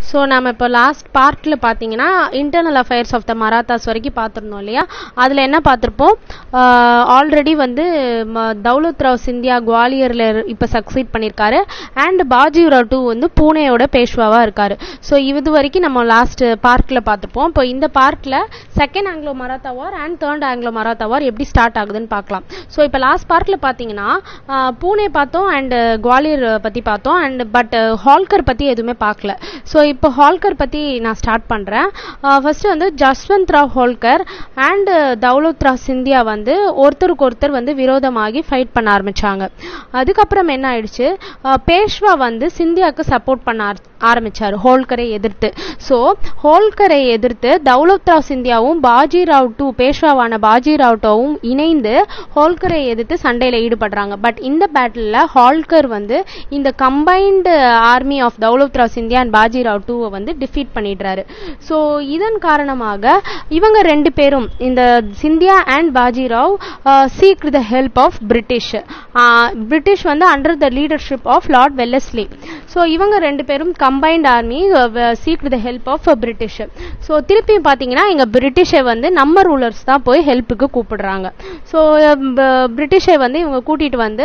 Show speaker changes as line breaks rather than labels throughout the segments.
so நம்ம இப்போ last பார்ட்டில் பார்த்தீங்கன்னா internal affairs of the Marathas வரைக்கும் பார்த்துருந்தோம் இல்லையா அதில் என்ன பார்த்துருப்போம் ஆல்ரெடி வந்து ம- தௌலத் ராவ் சிந்தியா குவாலியரில் இப்போ சக்சீட் பண்ணியிருக்காரு அண்ட் பாஜிராவ் டூ வந்து பூனேயோட பேஷ்வாவாக இருக்காரு ஸோ இது வரைக்கும் நம்ம லாஸ்ட் பார்க்கில் பார்த்துருப்போம் இப்போ இந்த பார்க்கில் second Anglo Maratha war and third Anglo Maratha war எப்படி ஸ்டார்ட் ஆகுதுன்னு பார்க்கலாம் ஸோ இப்போ லாஸ்ட் பார்க்கில் பார்த்தீங்கன்னா ஆஹ், பூனே பார்த்தோம் அண்ட் குவாலியர் பற்றி பார்த்தோம் அண்ட் பட் ஹால்கர் பற்றி எதுவுமே பார்க்கல ஸோ இப்போ ஹால்கர் பற்றி நான் ஸ்டார்ட் பண்ணுறேன் ஃபர்ஸ்ட் வந்து ஜஸ்வந்த் ராவ் ஹோல்கர் அண்ட் தௌலத் ராவ் சிந்தியா வந்து ஒருத்தருக்கு ஒருத்தர் வந்து விரோதமாகி ஃபைட் பண்ண ஆரம்பிச்சாங்க அதுக்கப்புறம் என்ன ஆயிடுச்சு ஆஹ் பேஷ்வா வந்து சிந்தியாவுக்கு சப்போர்ட் பண்ண ஆர- ஆரம்பிச்சாரு ஹோல்கரை எதிர்த்து ஸோ ஹோல்கரை எதிர்த்து தௌலத் ராவ் சிந்தியாவும் பாஜிராவ் டூ பேஷ்வாவான பாஜிராவ் டூவும் இணைந்து ஹோல்கரை எதிர்த்து சண்டையில் ஈடுபடுறாங்க பட் இந்த பேட்டிலில் ஹால்கர் வந்து இந்த combined army of Daulat Rao Scindia and Bajirao டூவை வந்து டிஃபீட் பண்ணிடுறாரு ஸோ இதன் காரணமாக இவங்க ரெண்டு பேரும் இந்த Scindia and Bajirao seek the help of British British வந்து under the leadership of Lord Wellesley so இவங்க ரெண்டு பேரும் combined army seek the help of British so திருப்பி பார்த்தீங்கன்னா இங்கே பிரிட்டிஷை வந்து நம்ம ரூலர்ஸ் தான் போய் ஹெல்ப்புக்கு கூப்பிடுறாங்க ஸோ பிரிட்டிஷை வந்து இவங்க கூட்டிட்டு வந்து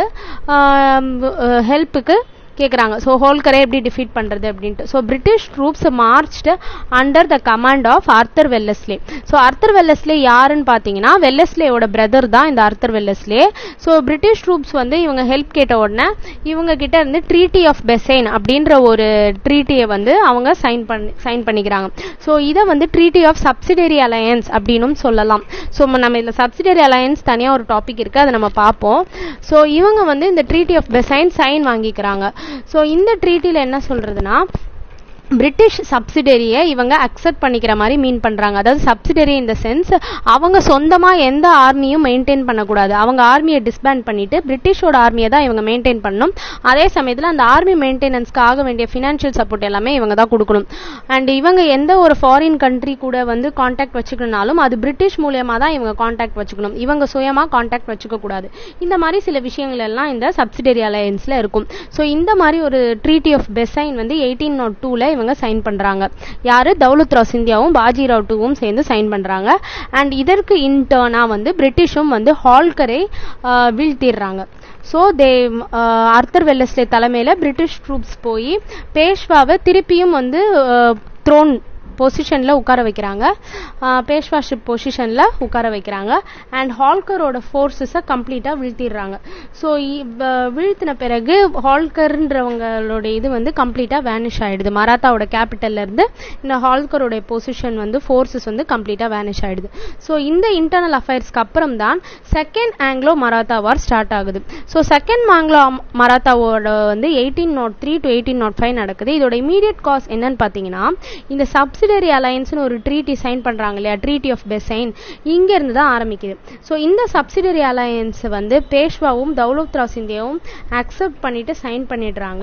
ஹெல்ப்புக்கு கேட்குறாங்க ஸோ ஹோல்கரை எப்படி டிஃபீட் பண்ணுறது அப்படின்ட்டு so British troops marched under the command of Arthur Wellesley so Arthur Wellesley யாருன்னு பார்த்தீங்கன்னா வெல்லஸ்லேயோட பிரதர் தான் இந்த Arthur Wellesley so British troops வந்து இவங்க ஹெல்ப் கேட்ட உடனே இவங்க கிட்ட இருந்து ட்ரீட்டி ஆஃப் பெசைன் அப்படின்ற ஒரு ட்ரீட்டியை வந்து அவங்க சைன் பண்ணி சைன் பண்ணிக்கிறாங்க ஸோ இதை வந்து ட்ரீட்டி ஆஃப் சப்சிடரி அலையன்ஸ் அப்படின்னும் சொல்லலாம் ஸோ நம்ம இதில் சப்சிடரி அலையன்ஸ் தனியாக ஒரு டாபிக் இருக்குது அதை நம்ம பார்ப்போம் ஸோ இவங்க வந்து இந்த ட்ரீட்டி ஆஃப் பெசைன் சைன் வாங்கிக்கிறாங்க ஸோ இந்த ட்ரீட்டியில் என்ன சொல்கிறதுனா பிரிட்டிஷ் சப்சிடரியை இவங்க அக்செப்ட் பண்ணிக்கிற மாதிரி மீன் பண்றாங்க அதாவது சப்சிடரி இந்த சென்ஸ் அவங்க சொந்தமா எந்த ஆர்மியும் மெயின்டைன் பண்ணக்கூடாது அவங்க ஆர்மியை டிஸ்பேண்ட் பண்ணிட்டு பிரிட்டிஷோட ஆர்மியை தான் இவங்க மெயின்டைன் பண்ணணும் அதே சமயத்தில் அந்த ஆர்மி மெயின்டெனன்ஸ்க்கு ஆக வேண்டிய ஃபினான்ஷியல் சப்போர்ட் எல்லாமே இவங்க தான் கொடுக்கணும் அண்ட் இவங்க எந்த ஒரு ஃபாரின் கண்ட்ரி கூட வந்து காண்டாக்ட் வச்சுக்கணும்னாலும் அது பிரிட்டிஷ் மூலியமா தான் இவங்க காண்டாக்ட் வச்சுக்கணும் இவங்க சுயமா காண்டாக்ட் வச்சுக்க கூடாது இந்த மாதிரி சில விஷயங்கள் எல்லாம் இந்த சப்சிடரி அலையன்ஸ்ல இருக்கும் ஸோ இந்த மாதிரி ஒரு ட்ரீட்டி ஆஃப் பெசைன் வந்து எயிட்டீன் நாட் டூல இவங்க சைன் பண்றாங்க யாரு தௌலத் ராவ் சிந்தியாவும் பாஜிராவ் டூவும் சேர்ந்து சைன் பண்றாங்க அண்ட் இதற்கு இன்டர்னா வந்து பிரிட்டிஷும் வந்து ஹால்கரை ஆஹ், வீழ்த்திடுறாங்க ஸோ தே ஆர்த்தர் வெல்லஸ்லே தலைமையில் பிரிட்டிஷ் ட்ரூப்ஸ் போய் பேஷ்வாவை திருப்பியும் வந்து த்ரோன் பொசிஷனில் உட்கார வைக்கிறாங்க பேஷ்வாஷிப் பொசிஷனில் உட்கார வைக்கிறாங்க அண்ட் ஹால்கரோட ஃபோர்ஸஸை கம்ப்ளீட்டாக வீழ்த்திடுறாங்க ஸோ வீழ்த்தின பிறகு ஹால்கர்ன்றவங்களோட இது வந்து கம்ப்ளீட்டாக வேனிஷ் ஆயிடுது மராத்தாவோட capital ல இருந்து இந்த ஹால்கரோட பொசிஷன் வந்து ஃபோர்ஸஸ் வந்து கம்ப்ளீட்டாக வேனிஷ் ஆயிடுது ஸோ இந்த இன்டர்னல் அஃபேர்ஸ்க்கு அப்புறம் தான் second Anglo Maratha war start ஆகுது ஸோ செகண்ட் ஆங்கிலோ மராத்தாவோட வந்து eighteen nought three to eighteen nought five நடக்குது இதோட இமீடியட் காஸ் என்னன்னு பார்த்தீங்கன்னா இந்த சப்சிடரி அலையன்ஸ்னு ஒரு ட்ரீட்டி சைன் பண்றாங்க இல்லையா ட்ரீட்டி ஆஃப் பெசைன் இங்க இருந்து தான் ஆரம்பிக்குது ஸோ இந்த சப்சிடரி அலையன்ஸ் வந்து பேஷ்வாவும் தௌலத் ராவ் சிந்தியாவும் அக்செப்ட் பண்ணிட்டு சைன் பண்ணிடுறாங்க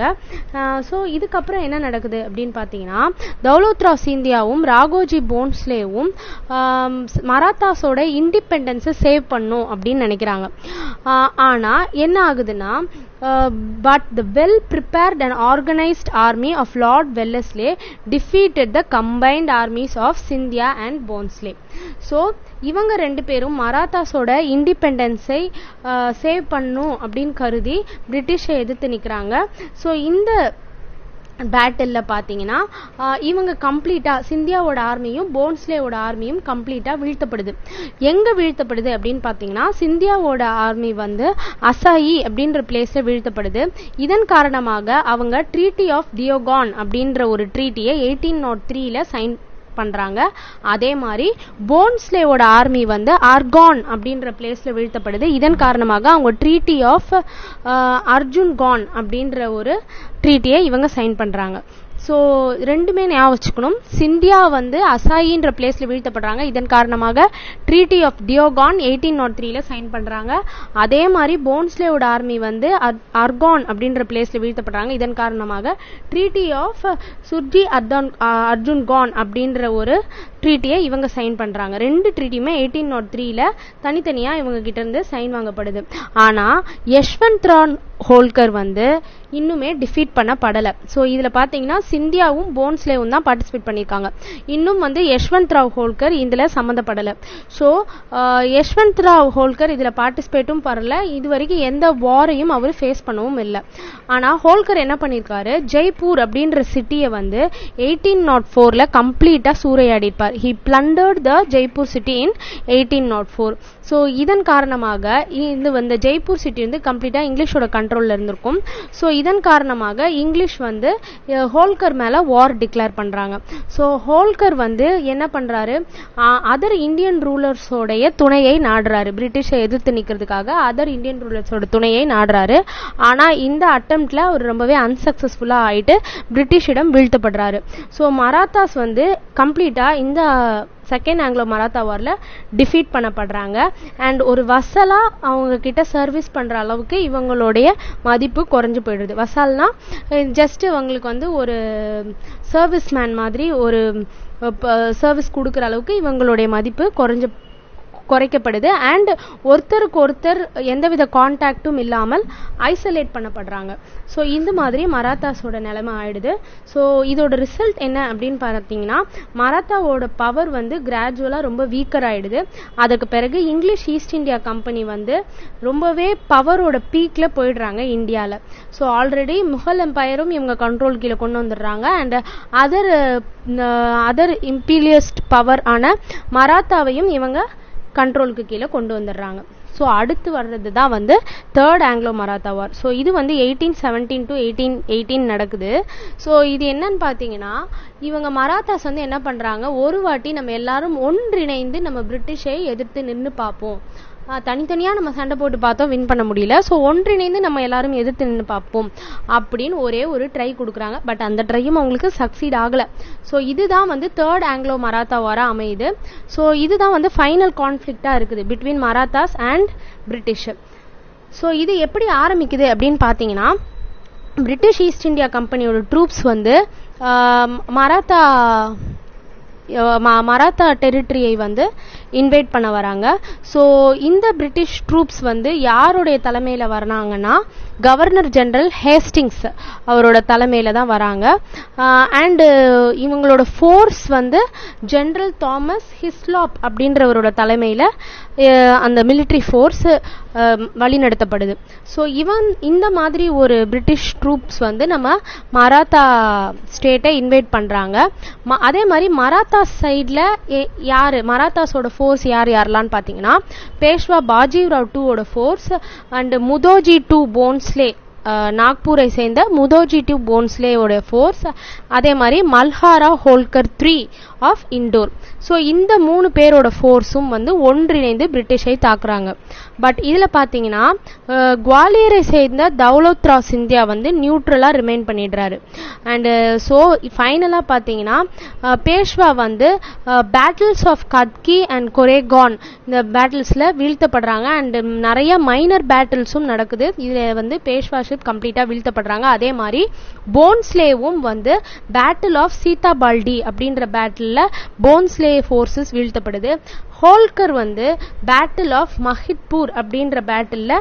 ஸோ இதுக்கப்புறம் என்ன நடக்குது அப்படின்னு பார்த்தீங்கன்னா தௌலத் ராவ் சிந்தியாவும் ராகோஜி போன்ஸ்லேவும் ஆம், மராத்தாஸோட இண்டிபெண்டன்ஸை சேவ் பண்ணும் அப்படின்னு நினைக்கிறாங்க ஆஹ் ஆனா என்ன ஆகுதுன்னா but the well prepared and organised army of Lord Wellesley defeated the combined armies of Scindia and Bhonsle so இவங்க ரெண்டு பேரும் மராத்தாஸோட இண்டிபெண்டன்ஸை சேவ் பண்ணும் அப்படின்னு கருதி பிரிட்டிஷை எதிர்த்து நிற்கிறாங்க ஸோ இந்த பேட்டிலில் பார்த்தீங்கன்னா ஆஹ் இவங்க கம்ப்ளீட்டாக சிந்தியாவோட ஆர்மியும் போன்ஸ்லேவோட ஆர்மியும் கம்ப்ளீட்டாக வீழ்த்தப்படுது எங்கே வீழ்த்தப்படுது அப்படின்னு பார்த்தீங்கன்னா சிந்தியாவோட ஆர்மி வந்து அசாயி அப்படின்ற பிளேஸில் வீழ்த்தப்படுது இதன் காரணமாக அவங்க ட்ரீட்டி ஆஃப் தியோகான் அப்படின்ற ஒரு ட்ரீட்டியை எயிட்டீன் நாட் த்ரீல சைன் பண்றாங்க அதே மாதிரி போன்ஸ்லேவோட ஆர்மி வந்து ஆர்கான் அப்படின்ற பிளேஸ்ல வீழ்த்தப்படுது இதன் காரணமாக அவங்க ட்ரீட்டி ஆஃப் அர்ஜுன் கான் அப்படின்ற ஒரு ட்ரீட்டியை இவங்க சைன் பண்றாங்க ஸோ ரெண்டுமே ஞாபகம் வச்சுக்கணும் சிந்தியா வந்து அசாயின்ற பிளேஸ்ல வீழ்த்தப்படுறாங்க இதன் காரணமாக treaty of Deogaon eighteen nought த்ரீல சைன் பண்றாங்க அதே மாதிரி போன்ஸ்லேவோட ஆர்மி வந்து அர்- அர்கான் அப்படின்ற பிளேஸ்ல வீழ்த்தப்படுறாங்க இதன் காரணமாக ட்ரீட்டி ஆஃப் சுர்ஜி அர்தான் அர்ஜுன் கான் அப்படின்ற ஒரு ட்ரீட்டியை இவங்க சைன் பண்றாங்க ரெண்டு ட்ரீட்டியுமே எயிட்டீன் நாட் த்ரீல தனித்தனியா இவங்க கிட்ட இருந்து சைன் வாங்கப்படுது ஆனா யஷ்வந்த் ரான் ஹோல்கர் வந்து இன்னுமே டிஃபீட் பண்ணப்படலை ஸோ இதில் பார்த்தீங்கன்னா சிந்தியாவும் போன்ஸ்லேவும் தான் பார்ட்டிசிபேட் பண்ணியிருக்காங்க இன்னும் வந்து யஷ்வந்த் ராவ் ஹோல்கர் இதில் சம்மந்தப்படலை ஸோ யஷ்வந்த் ராவ் ஹோல்கர் இதில் பார்ட்டிசிபேட்டும் பண்ணல இது வரைக்கும் எந்த வாரையும் அவர் ஃபேஸ் பண்ணவும் இல்லை ஆனால் ஹோல்கர் என்ன பண்ணியிருக்காரு ஜெய்ப்பூர் அப்படின்ற சிட்டியை வந்து எயிட்டீன் நாட் ஃபோரில் கம்ப்ளீட்டாக சூறையாடிப்பார் he plundered the Jaipur city in eighteen nought four so இதன் காரணமாக இது வந்து ஜெய்ப்பூர் சிட்டி வந்து கம்ப்ளீட்டாக இங்கிலீஷோட கண்ட்ரோலில் இருந்திருக்கும் ஸோ இதன் காரணமாக இங்கிலீஷ் வந்து அஹ், ஹோல்கர் மேலே வார் டிக்ளேர் பண்ணுறாங்க ஸோ ஹோல்கர் வந்து என்ன பண்ணுறாரு அதர் இந்தியன் ரூலர்ஸோடைய துணையை நாடுறாரு பிரிட்டிஷை எதிர்த்து நிற்கிறதுக்காக அதர் இந்தியன் ரூலர்ஸோட துணையை நாடுறாரு ஆனால் இந்த அட்டம்ப்ட்ல அவர் ரொம்பவே அன்சக்சஸ்ஃபுல்லாக ஆயிட்டு பிரிட்டிஷிடம் வீழ்த்தப்படுறாரு ஸோ மராத்தாஸ் வந்து கம்ப்ளீட்டாக இந்த செகண்ட் ஆங்கிலோ மராத்தா வாரில் டிஃபீட் பண்ணப்படுறாங்க அண்ட் ஒரு வசலா அவங்க கிட்ட சர்வீஸ் பண்ற அளவுக்கு இவங்களுடைய மதிப்பு குறைஞ்சு போயிடுது வசால்னா ஜஸ்ட் அவங்களுக்கு வந்து ஒரு சர்வீஸ் மேன் மாதிரி ஒரு சர்வீஸ் கொடுக்குற அளவுக்கு இவங்களுடைய மதிப்பு குறைஞ்சு குறைக்கப்படுது அண்ட் ஒருத்தருக்கு ஒருத்தர் எந்தவித கான்டாக்டும் இல்லாமல் ஐசோலேட் பண்ணப்படுறாங்க ஸோ இந்த மாதிரி மராத்தாஸோட நிலைமை ஆயிடுது ஸோ இதோட ரிசல்ட் என்ன அப்படின்னு பார்த்தீங்கன்னா மராத்தாவோட பவர் வந்து கிராஜுவலாக ரொம்ப வீக்கர் ஆயிடுது அதுக்கு பிறகு இங்கிலீஷ் ஈஸ்ட் இந்தியா கம்பெனி வந்து ரொம்பவே பவரோட பீக்கில் போயிடுறாங்க இந்தியாவில் ஸோ ஆல்ரெடி முகல் எம்பையரும் இவங்க கண்ட்ரோல் கீழே கொண்டு வந்துடுறாங்க and other other imperialist power ஆன மராத்தாவையும் இவங்க கண்ட்ரோலுக்கு கீழே கொண்டு வந்துடுறாங்க ஸோ அடுத்து வர்றது தான் வந்து third Anglo Maratha war so இது வந்து eighteen seventeen to eighteen eighteen நடக்குது ஸோ இது என்னன்னு பார்த்தீங்கன்னா இவங்க மராத்தாஸ் வந்து என்ன பண்ணுறாங்க ஒரு வாட்டி நம்ம எல்லாரும் ஒன்றிணைந்து நம்ம பிரிட்டிஷை எதிர்த்து நின்று பார்ப்போம் தனித்தனியாக நம்ம சண்டை போட்டு பார்த்தோம் வின் பண்ண முடியல ஸோ ஒன்றிணைந்து நம்ம எல்லாரும் எதிர்த்து நின்று பார்ப்போம் அப்படின்னு ஒரே ஒரு ட்ரை கொடுக்குறாங்க பட் அந்த ட்ரையும் அவங்களுக்கு சக்சீட் ஆகலை ஸோ இதுதான் வந்து தேர்ட் ஆங்கிலோ மராத்தா வாரா அமையுது ஸோ இதுதான் வந்து ஃபைனல் கான்ஃப்ளிக்டாக இருக்குது between Marathas and British so இது எப்படி ஆரம்பிக்குது அப்படின்னு பார்த்தீங்கன்னா பிரிட்டிஷ் ஈஸ்ட் இந்தியா கம்பெனியோட ட்ரூப்ஸ் வந்து ஆம், மராத்தா அஹ் ம- மராத்தா டெரிட்டரியை வந்து இன்வைட் பண்ண வராங்க ஸோ இந்த பிரிட்டிஷ் ட்ரூப்ஸ் வந்து யாருடைய தலைமையில் வராங்கன்னா கவர்னர் ஜெனரல் ஹேஸ்டிங்ஸ் அவரோட தலைமையில் தான் வராங்க அண்டு இவங்களோட ஃபோர்ஸ் வந்து ஜெனரல் தாமஸ் ஹிஸ்லாப் அப்படின்றவரோட தலைமையில் அந்த military ஃபோர்ஸ் வழிநடத்தப்படுது ஸோ இவன் இந்த மாதிரி ஒரு பிரிட்டிஷ் ட்ரூப்ஸ் வந்து நம்ம மராத்தா ஸ்டேட்டை இன்வைட் பண்ணுறாங்க ம அதே மாதிரி மராத்தா சைடில் யார் மராத்தாஸோட ஃபோர்ஸ் யார் யாரெல்லாம் பார்த்தீங்கன்னா பேஷ்வா பாஜீவ் ராவ் டூவோட force and Mudhoji two Bhonsle ah, நாக்பூரை சேர்ந்த முதோஜி டூ போன்ஸ்லேயோட ஃபோர்ஸ் அதே மாதிரி Malhar Holkar three of Indore so இந்த மூணு பேரோட ஃபோர்ஸும் வந்து ஒன்றிணைந்து பிரிட்டிஷை தாக்குறாங்க பட் இதில் பார்த்தீங்கன்னா அஹ், குவாலியரை சேர்ந்த தௌலத்ரா சிந்தியா வந்து நியூட்ரலாக ரிமைன் பண்ணிடுறாரு அண்டு ஸோ ஃபைனலாக பார்த்தீங்கன்னா அஹ், பேஷ்வா வந்து battles of Khadki and Koregaon இந்த பேட்டில்ஸில் வீழ்த்தப்படுறாங்க அண்ட் நிறைய மைனர் பேட்டில்ஸும் நடக்குது இதில் வந்து பேஷ்வாஷிப் கம்ப்ளீட்டாக வீழ்த்தப்படுறாங்க அதே மாதிரி போன்ஸ்லேவும் வந்து பேட்டில் ஆஃப் சீதாபால்டி அப்படின்ற பேட்டிலில் போன்ஸ்லே ஃபோர்ஸஸ் வீழ்த்தப்படுது ஹோல்கர் வந்து பேட்டில் ஆஃப் மஹித்பூர் அப்படின்ற பேட்டிலில்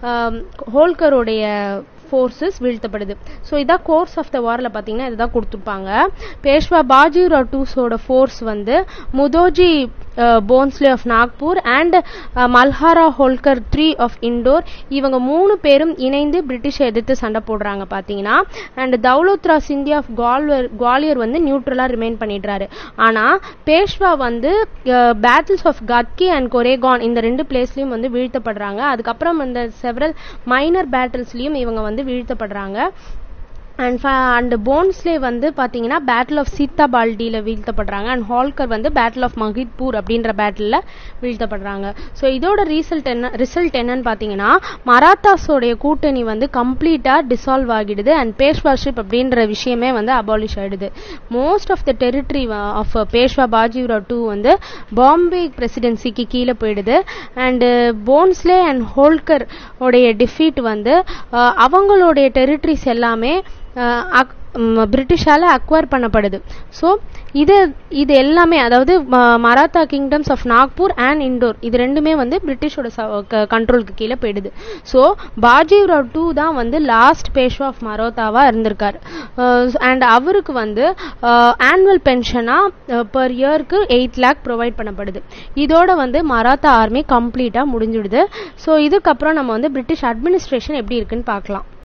ஹோல்கருடைய ஃபோர்ஸஸ் வீழ்த்தப்படுது ஸோ இதான் கோர்ஸ் ஆஃப் த வாரில் பார்த்தீங்கன்னா இதுதான் கொடுத்துருப்பாங்க பேஷ்வா பாஜிராவ் டூஸோட ஃபோர்ஸ் வந்து Mudhoji Bhonsle of Nagpur and Malhar Holkar three of Indore இவங்க மூணு பேரும் இணைந்து பிரிட்டிஷை எதிர்த்து சண்டை போடுறாங்க பார்த்தீங்கன்னா அண்ட் தௌலத்ரா சிந்தியா ஆஃப் குவாலியர் குவாலியர் வந்து நியூட்ரலாக ரிமைன் பண்ணிடுறாரு ஆனால் பேஷ்வா வந்து battles of Khadki and Koregaon இந்த ரெண்டு பிளேஸ்லையும் வந்து வீழ்த்தப்படுறாங்க அதுக்கப்புறம் இந்த செவரல் மைனர் பேட்டில்ஸ்லையும் இவங்க வந்து வீழ்த்தப்படுறாங்க அண்ட் அண்ட் போன்ஸ்லே வந்து பார்த்தீங்கன்னா பேட்டில் ஆஃப் சீத்தாபால்டியில் வீழ்த்தப்படுறாங்க அண்ட் ஹால்கர் வந்து பேட்டில் ஆஃப் மஹித்பூர் அப்படின்ற பேட்டிலில் வீழ்த்தப்படுறாங்க ஸோ இதோட ரிசல்ட் என்ன ரிசல்ட் என்னன்னு பார்த்தீங்கன்னா மராத்தாஸோடைய கூட்டணி வந்து கம்ப்ளீட்டாக டிசால்வ் ஆகிடுது அண்ட் பேஷ்வாஷிப் அப்படின்ற விஷயமே வந்து அபாலிஷ் ஆயிடுது most of the territory of Peshwa Bajirao two வந்து பாம்பே பிரசிடென்சிக்கு கீழே போயிடுது அண்டு போன்ஸ்லே அண்ட் ஹோல்கர் உடைய டிஃபீட் வந்து அஹ், அவங்களுடைய டெரிட்டரிஸ் எல்லாமே பிரிட்டிஷால அக்வயர் பண்ணப்படுது ஸோ இது இது எல்லாமே அதாவது ம- Maratha kingdoms of Nagpur and Indore இது ரெண்டுமே வந்து பிரிட்டிஷோட கண்ட்ரோலுக்கு கீழே போயிடுது ஸோ பாஜிராவ் டூ தான் வந்து லாஸ்ட் பேஷ்வா ஆஃப் மராத்தாவா இருந்திருக்காரு அண்ட் அவருக்கு வந்து ஆனுவல் பென்ஷனா பர் இயருக்கு எயிட் லேக் ப்ரொவைட் பண்ணப்படுது இதோட வந்து மராத்தா ஆர்மி கம்ப்ளீட்டா முடிஞ்சிடுது ஸோ இதுக்கப்புறம் நம்ம வந்து பிரிட்டிஷ் அட்மினிஸ்ட்ரேஷன் எப்படி இருக்குன்னு பார்க்கலாம்